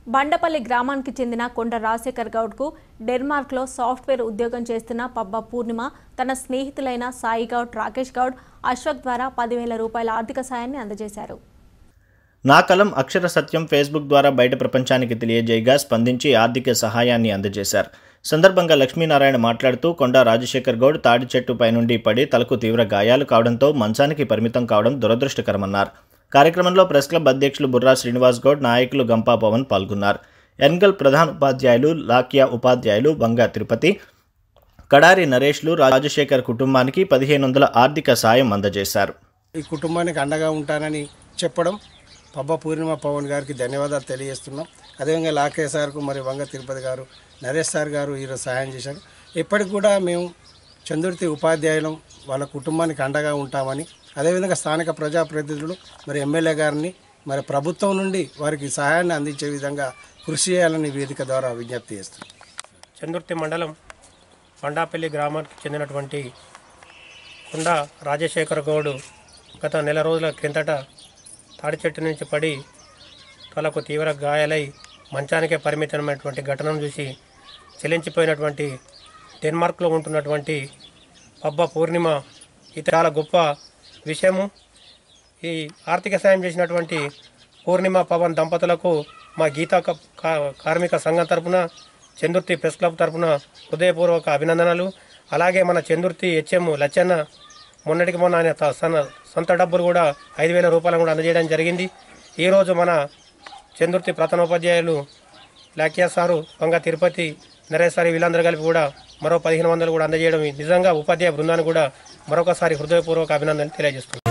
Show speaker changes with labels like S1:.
S1: బండపల్లి గ్రామానికి చెందిన కొండ రాజశేఖర్ గౌడ్కు డెన్మార్క్లో సాఫ్ట్వేర్ ఉద్యోగం చేస్తున్న పబ్బ పూర్ణిమ తన స్నేహితులైన సాయి గౌడ్ రాకేష్ గౌడ్ అశ్వక్ ద్వారా పదివేల రూపాయల ఆర్థిక సాయాన్ని అందజేశారు
S2: నా కలం అక్షర సత్యం ఫేస్బుక్ ద్వారా బయట ప్రపంచానికి తెలియజేయగా స్పందించి ఆర్థిక సహాయాన్ని అందజేశారు సందర్భంగా లక్ష్మీనారాయణ మాట్లాడుతూ కొండా రాజశేఖర్ గౌడ్ తాడి చెట్టు పైనుండి పడి తలకు తీవ్ర గాయాలు కావడంతో మంచానికి పరిమితం కావడం దురదృష్టకరమన్నారు కార్యక్రమంలో ప్రెస్ క్లబ్ అధ్యక్షులు బుర్రా శ్రీనివాస్ గౌడ్ నాయకులు గంపా పవన్ పాల్గొన్నారు ఎన్గల్ ప్రధాన ఉపాధ్యాయులు లాక్యా ఉపాధ్యాయులు వంగ తిరుపతి కడారి నరేష్లు రాజశేఖర్ కుటుంబానికి పదిహేను వందల ఆర్థిక సాయం అందజేశారు
S3: ఈ కుటుంబానికి అండగా ఉంటానని చెప్పడం పబ్బ పూర్ణిమ పవన్ గారికి ధన్యవాదాలు తెలియజేస్తున్నాం అదేవిధంగా లాకే సార్కు మరి వంగ తిరుపతి గారు నరేష్ సార్ గారు ఈరోజు సహాయం చేశారు ఇప్పటికి కూడా మేము చందుర్తి ఉపాధ్యాయులం వాళ్ళ కుటుంబానికి అండగా ఉంటామని అదేవిధంగా స్థానిక ప్రజాప్రతినిధులు మరి ఎమ్మెల్యే గారిని మరి ప్రభుత్వం నుండి వారికి సహాయాన్ని అందించే విధంగా కృషి చేయాలని వేదిక ద్వారా విజ్ఞప్తి చేస్తున్నాం
S4: చందుర్తి మండలం పండాపల్లి గ్రామానికి చెందినటువంటి కుండ రాజశేఖర్ గౌడ్ గత నెల రోజుల క్రిందట తాడి చెట్టు నుంచి పడి తలకు తీవ్ర గాయాలై మంచానికే పరిమితమైనటువంటి ఘటనను చూసి చెల్లించిపోయినటువంటి డెన్మార్క్లో ఉంటున్నటువంటి పబ్బ పూర్ణిమ ఇది చాలా గొప్ప విషయము ఈ ఆర్థిక సాయం చేసినటువంటి పూర్ణిమ పవన్ దంపతులకు మా గీతా క- కా- కార్మిక సంఘం తరపున చందుర్తి ప్రెస్ క్లబ్ తరపున హృదయపూర్వక అభినందనలు అలాగే మన చందుర్తి హెచ్ఎం లచ్చన్న మొన్నటికి మొన్న ఆయన త- సన- సొంత డబ్బులు కూడా ఐదు వేల రూపాయలు కూడా అందజేయడం జరిగింది ఈరోజు మన చందుర్తి ప్రధానోపాధ్యాయులు లాక్యా సారు వంగ తిరుపతి నరేష్ సార్ వీళ్ళందరూ కలిపి కూడా మరో పదిహేను వందలు కూడా అందజేయడం నిజంగా ఉపాధ్యాయ బృందానికి కూడా మరొకసారి హృదయపూర్వక అభినందనలు తెలియజేస్తున్నాను